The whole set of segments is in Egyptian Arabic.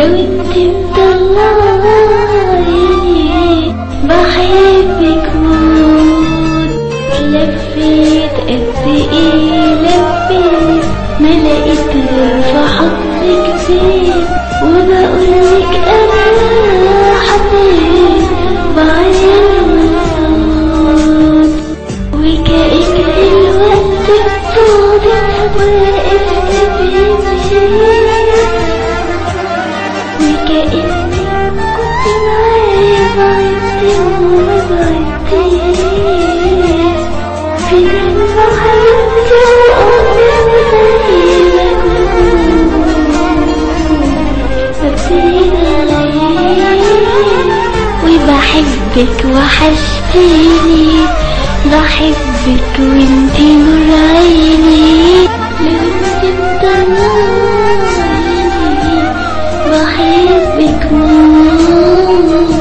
لو انت مطلعيني بحبك موت لفيت قد ايه لفيت ما لقيت غير في حضنك بيت وبقولك انا حبيت بعين الصوت وكأن الوقت بطولي وقفت بيمين وكأني كنت معايا بعدت وما بعدتش في لما حبيبتي وأمي وزي ما كنت ببتدي وبحبك وحشتيني بحبك وانتي نور عيني لو انتي مطلعيني بحبك موت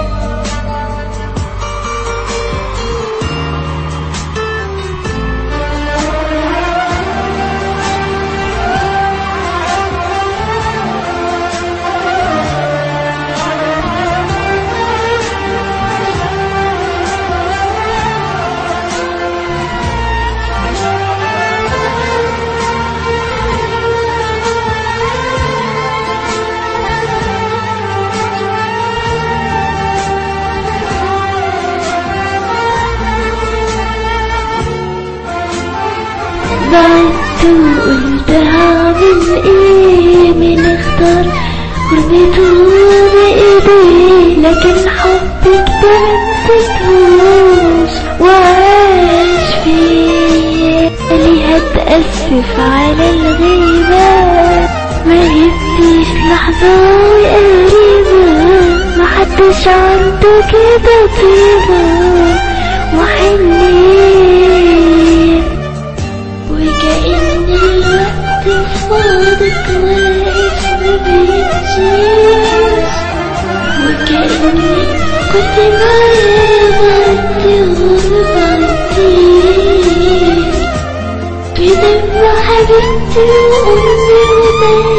بعدت وقلت هعمل ايه من اختار ورميته بايدي لكن حبك ده منسيتهوش وعاش فيا ليه هتأسف على الغيبة ما جبتيش لحظة قريبة محدش عنده كده طيبة وحنين وكأن الوقت فاضك واقف ما بيمشيش وكأني كنت معايا بعدتي وما بعدتيش بدم حبيبتي وأمي وزي